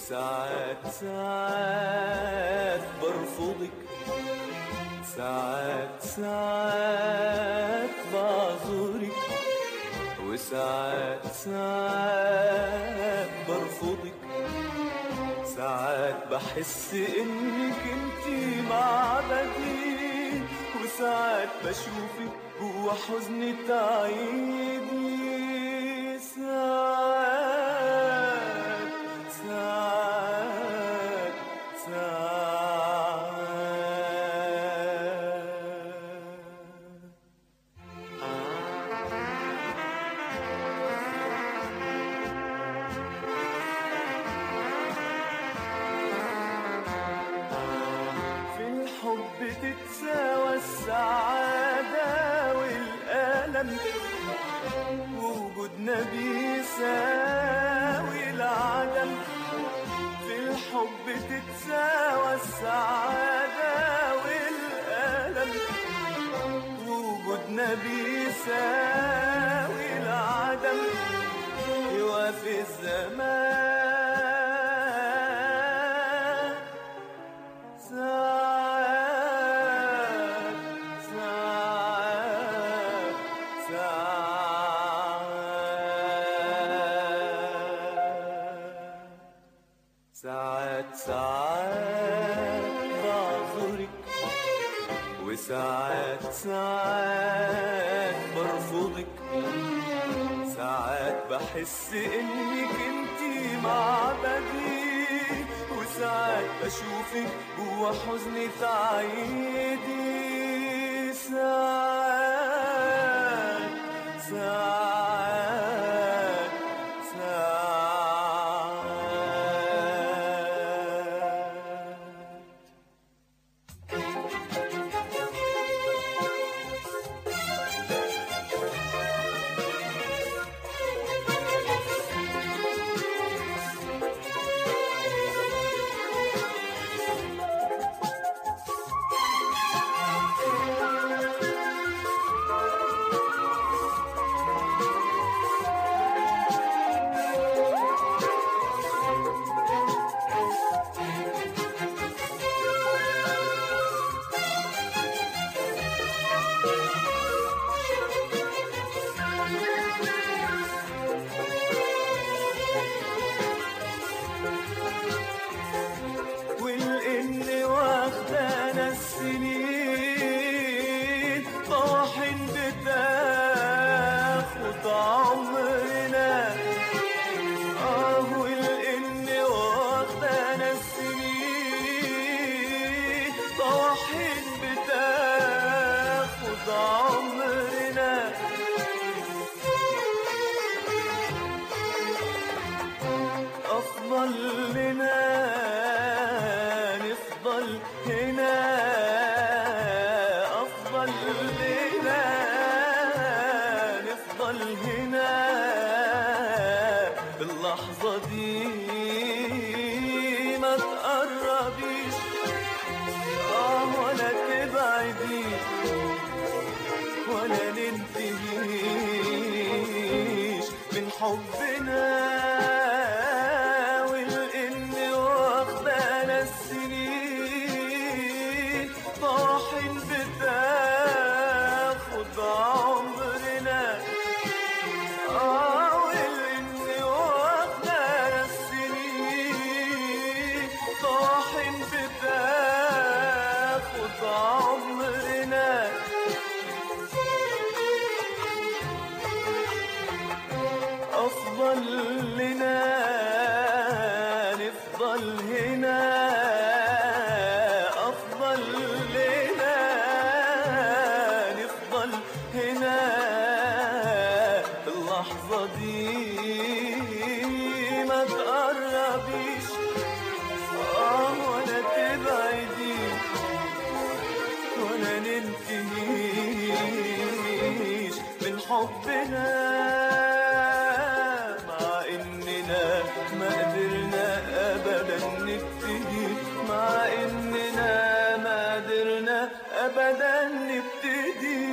وساعات ساعات برفضك ساعات ساعات بعذرك وساعات ساعات برفضك ساعات بحس انك انتي معبدي وساعات بشوفك جوا حزني تعيدي ساعات ساعات ساعات في الحب تتساوى السعادة والألم ووجودنا بيساوي العدم في الحب تتساوى السعادة والألم ووجودنا بيساوي العدم يوافي الزمان ساعات ساعات ساعات ساعات ساعات بعذرك وساعات ساعات برفضك ساعات بحس انك انتي معبدي وساعات بشوفك جوا حزني تعيدي ساعات ساعات ساعات والإن واخدانا السنين طواحن بتاخد عمرنا آه والإن واخدانا السنين طواحن بتاخد عمرنا أفضل لنا نفضل هنا أفضل لنا نفضل هنا باللحظة دي ما تقربيش آه ولا تبعدي ولا ننتهيش من حبنا والإن واخدانا السنين طاحن بتاخد عمرنا آه والإن واخدانا السنين طاحن بتاخد عمرنا أفضل لنا نفضل هنا أفضل لنا نفضل هنا اللحظة دي ما تقربيش آه ولا تبعدي ولا ننتهيش من حبنا مع اننا ما قدرنا ابدا نبتدي مع اننا ما قدرنا ابدا نبتدي